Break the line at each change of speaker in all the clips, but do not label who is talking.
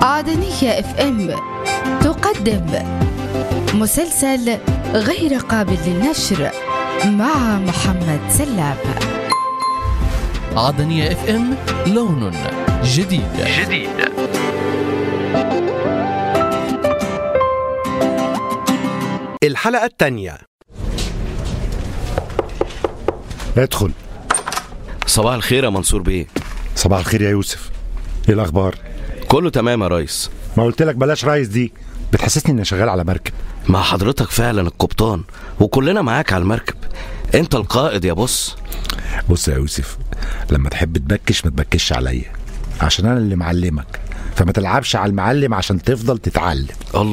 عدنية اف ام تقدم مسلسل غير قابل للنشر مع محمد سلام
عدنية اف ام لون جديد
جديد
الحلقة الثانية
ادخل
صباح الخير يا منصور بيه
صباح الخير يا يوسف ايه الاخبار
كله تمام يا ريس
ما قلت لك بلاش رايس دي بتحسسني اني شغال على مركب
مع حضرتك فعلا القبطان وكلنا معاك على المركب انت القائد يا بص
بص يا يوسف لما تحب تبكش ما تبكش عليا عشان انا اللي معلمك فما تلعبش على المعلم عشان تفضل تتعلم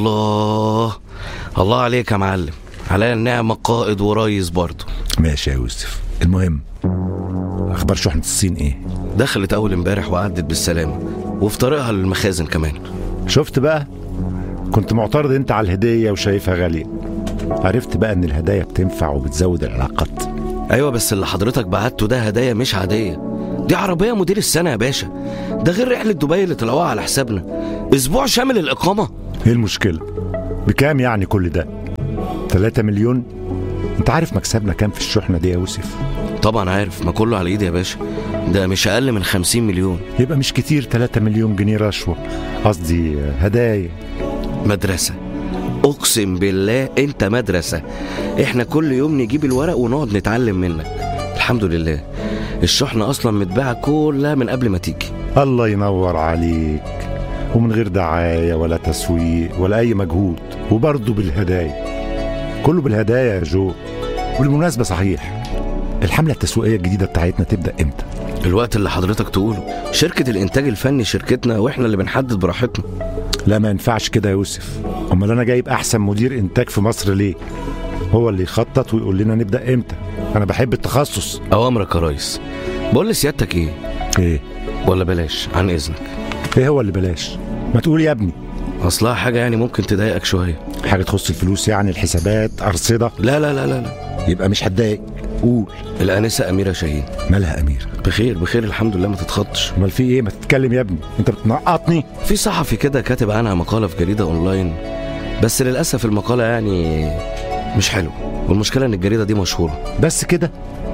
الله الله عليك يا معلم عليا النعمة قائد وريس برضه
ماشي يا يوسف المهم اخبار شحنة الصين ايه
دخلت اول امبارح وعدت بالسلامة وفي طريقها للمخازن كمان
شفت بقى كنت معترض انت على الهدية وشايفها غالية عرفت بقى ان الهدايا بتنفع وبتزود العلاقات
ايوه بس اللي حضرتك بعته ده هدايا مش عادية دي عربية مدير السنة يا باشا ده غير رحلة دبي اللي طلعوها على حسابنا اسبوع شامل الاقامة
ايه المشكلة بكام يعني كل ده 3 مليون انت عارف مكسبنا كام في الشحنة دي يا يوسف
طبعا عارف ما كله على ايدي يا باشا ده مش اقل من 50 مليون
يبقى مش كتير 3 مليون جنيه رشوة قصدي هدايا
مدرسة اقسم بالله انت مدرسة احنا كل يوم نجيب الورق ونقعد نتعلم منك الحمد لله الشحنة اصلا متباعة كلها من قبل ما تيجي
الله ينور عليك ومن غير دعاية ولا تسويق ولا أي مجهود وبرضه بالهدايا كله بالهدايا يا جو بالمناسبة صحيح الحملة التسويقية الجديدة بتاعتنا تبدأ امتى؟
الوقت اللي حضرتك تقوله شركة الانتاج الفني شركتنا واحنا اللي بنحدد براحتنا
لا ما ينفعش كده يا يوسف امال انا جايب احسن مدير انتاج في مصر ليه هو اللي يخطط ويقول لنا نبدا امتى انا بحب التخصص
اوامرك يا ريس بقول لسيادتك ايه
ايه
ولا بلاش عن اذنك
ايه هو اللي بلاش ما تقول يا ابني
اصلها حاجة يعني ممكن تضايقك شوية
حاجه تخص الفلوس يعني الحسابات ارصده
لا لا لا لا, لا.
يبقى مش هتضايق قول
الانسة اميرة شاهين
مالها اميره
بخير بخير الحمد لله ما تتخضش
امال في ايه ما تتكلم يا ابني انت بتنقطني
في صحفي كده كاتب عنها مقالة في جريدة اونلاين بس للأسف المقالة يعني مش حلوة والمشكلة ان الجريدة دي مشهورة
بس كده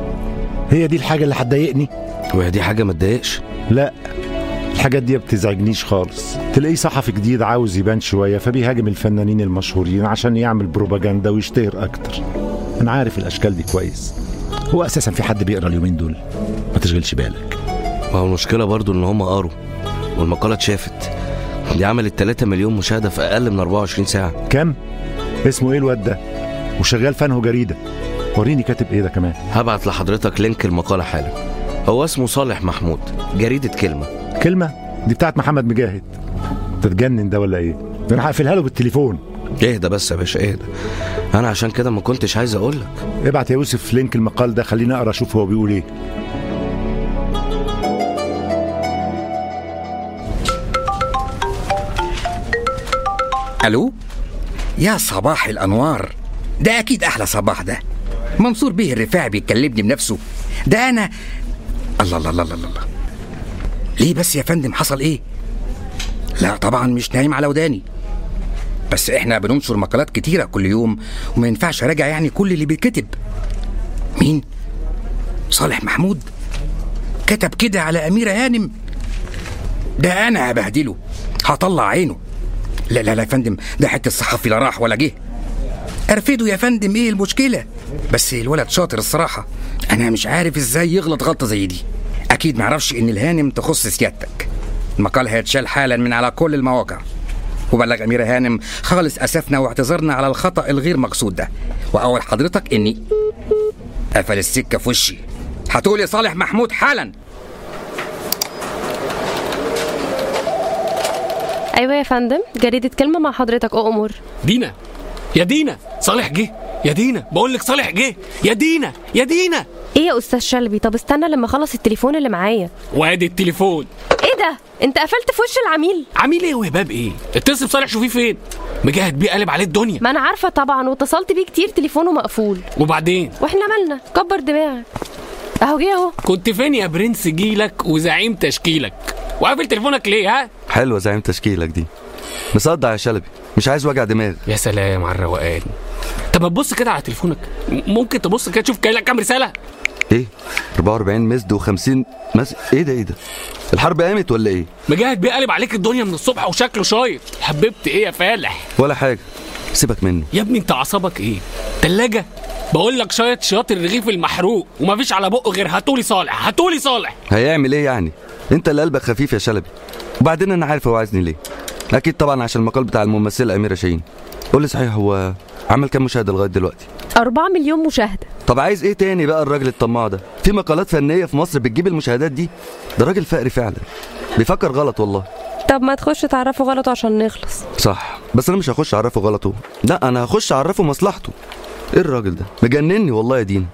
هي دي الحاجه اللي هتضايقني
وهي دي حاجة ما تضايقش
لا الحاجات دي ما بتزعجنيش خالص تلاقيه صحفي جديد عاوز يبان شويه فبيهاجم الفنانين المشهورين عشان يعمل بروباجندا ويشتهر اكتر انا عارف الاشكال دي كويس هو اساسا في حد بيقرا اليومين دول ما تشغلش بالك
ما هو المشكلة برضو ان هم قروا والمقالة اتشافت دي عملت 3 مليون مشاهدة في أقل من 24 ساعة
كم اسمه ايه الواد ده وشغال فنه جريده وريني كاتب ايه ده كمان
هبعت لحضرتك لينك المقالة حالا هو اسمه صالح محمود جريدة كلمة
كلمه دي بتاعت محمد مجاهد تتجنن ده ولا ايه ده انا هقفلها له بالتليفون
اهدى بس يا باشا اهدى انا عشان كده ما كنتش عايز اقول لك
ابعت يا يوسف لينك المقال ده خليني اقرا اشوف هو بيقول ايه
الو يا صباح الانوار ده اكيد احلى صباح ده منصور بيه الرفاعي بيكلمني بنفسه ده انا الله الله الله الله الله ليه بس يا فندم حصل ايه لا طبعا مش نايم على وداني بس احنا بننشر مقالات كتيرة كل يوم وما ينفعش اراجع يعني كل اللي بيتكتب مين صالح محمود كتب كده على أميرة هانم ده أنا هبهدله هطلع عينه لا لا لا يا فندم ده حتة الصحفي لا راح ولا جه ارفده يا فندم ايه المشكلة بس الولد شاطر الصراحة أنا مش عارف ازاي يغلط غلطة زي دي أكيد معرفش إن الهانم تخص سيادتك المقال هيتشال حالا من على كل المواقع وبلغ أميرة هانم خالص أسفنا واعتذرنا على الخطأ الغير مقصود ده وأول حضرتك إني قفل السكة في وشي هتقولي صالح محمود حالا
ايوه يا فندم جريدة كلمة مع حضرتك أؤمر
دينا يا دينا صالح جه يا دينا بقول لك صالح جه يا دينا يا دينا
ايه يا استاذ شلبي طب استنى لما اخلص التليفون اللي معايا
وادي التليفون
ايه ده انت قفلت في وش العميل
عميل ايه وهباب ايه اتصل بصالح شوفيه فين مجاهد بيه قلب عليه الدنيا
ما انا عارفة طبعا واتصلت بيه كتير تليفونه مقفول
وبعدين
واحنا مالنا كبر دماغك اهو جه اهو
كنت فين يا برنس جيلك وزعيم تشكيلك وقافل تليفونك ليه ها
حلوه زعيم تشكيلك دي مصدع يا شلبي مش عايز وجع دماغ
يا سلام على الروقان طب ما تبص كده على تليفونك م- ممكن تبص كده تشوف جاي لك كام رساله
ايه 44 مسد و50 مس ايه ده ايه ده الحرب قامت ولا ايه
مجاهد بيقلب عليك الدنيا من الصبح وشكله شايط حببت ايه يا فالح
ولا حاجه سيبك منه
يا ابني انت اعصابك ايه تلاجة بقول لك شايط شياط الرغيف المحروق ومفيش على بقه غير هاتولي صالح هاتولي صالح
هيعمل ايه يعني انت اللي قلبك خفيف يا شلبي وبعدين انا عارف هو عايزني ليه اكيد طبعا عشان المقال بتاع الممثله اميره شاهين قول لي صحيح هو عمل كام مشاهده لغايه دلوقتي
4 مليون مشاهدة
طب عايز ايه تاني بقى الراجل الطماع ده في مقالات فنيه في مصر بتجيب المشاهدات دي ده راجل فقري فعلا بيفكر غلط والله
طب ما تخش تعرفه غلط عشان نخلص
صح بس انا مش هخش اعرفه غلطه لا انا هخش اعرفه مصلحته ايه الراجل ده مجنني والله يا دين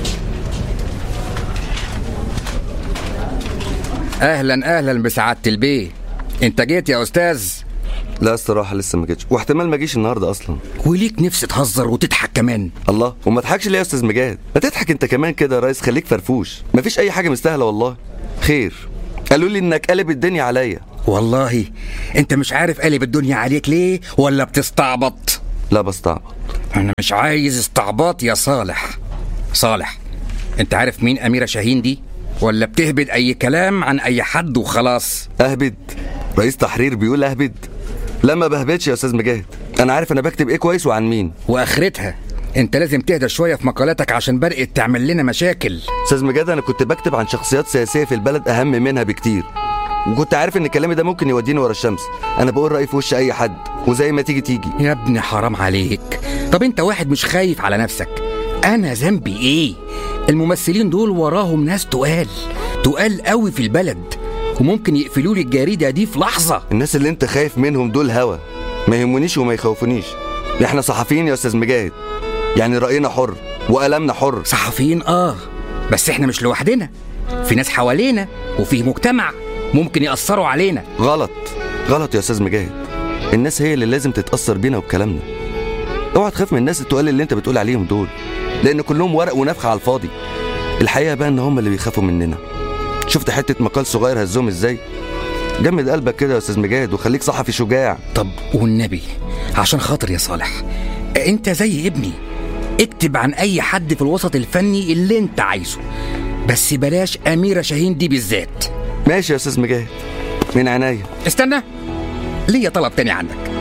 اهلا اهلا بسعاده البيه انت جيت يا استاذ
لا الصراحه لسه ما جيتش واحتمال ما اجيش النهارده اصلا
وليك نفس تهزر وتضحك كمان
الله وما تضحكش ليه يا استاذ مجاهد ما تضحك انت كمان كده يا ريس خليك فرفوش مفيش اي حاجه مستاهله والله خير قالوا لي انك قلب الدنيا عليا
والله انت مش عارف قلب الدنيا عليك ليه ولا بتستعبط
لا بستعبط
انا مش عايز استعباط يا صالح صالح انت عارف مين اميره شاهين دي ولا بتهبد اي كلام عن اي حد وخلاص
اهبد رئيس تحرير بيقول اهبد لا ما بهبدش يا استاذ مجاهد انا عارف انا بكتب ايه كويس وعن مين
واخرتها انت لازم تهدى شويه في مقالاتك عشان برقت تعمل لنا مشاكل
استاذ مجاهد انا كنت بكتب عن شخصيات سياسيه في البلد اهم منها بكتير وكنت عارف ان كلامي ده ممكن يوديني ورا الشمس انا بقول رايي في وش اي حد وزي ما تيجي تيجي
يا ابني حرام عليك طب انت واحد مش خايف على نفسك انا ذنبي ايه الممثلين دول وراهم ناس تقال تقال قوي في البلد وممكن يقفلوا لي الجريده دي في لحظه
الناس اللي انت خايف منهم دول هوا ما يهمونيش وما يخوفونيش احنا صحفيين يا استاذ مجاهد يعني راينا حر وقلمنا حر
صحفيين اه بس احنا مش لوحدنا في ناس حوالينا وفي مجتمع ممكن يأثروا علينا
غلط غلط يا استاذ مجاهد الناس هي اللي لازم تتاثر بينا وبكلامنا اوعى تخاف من الناس التقال اللي انت بتقول عليهم دول لان كلهم ورق ونفخ على الفاضي الحقيقه بقى ان هم اللي بيخافوا مننا شفت حته مقال صغير هزهم ازاي جمد قلبك كده يا استاذ مجاهد وخليك صحفي شجاع
طب والنبي عشان خاطر يا صالح انت زي ابني اكتب عن اي حد في الوسط الفني اللي انت عايزه بس بلاش اميره شاهين دي بالذات
ماشي يا استاذ مجاهد من عينيا
استنى ليا طلب تاني عندك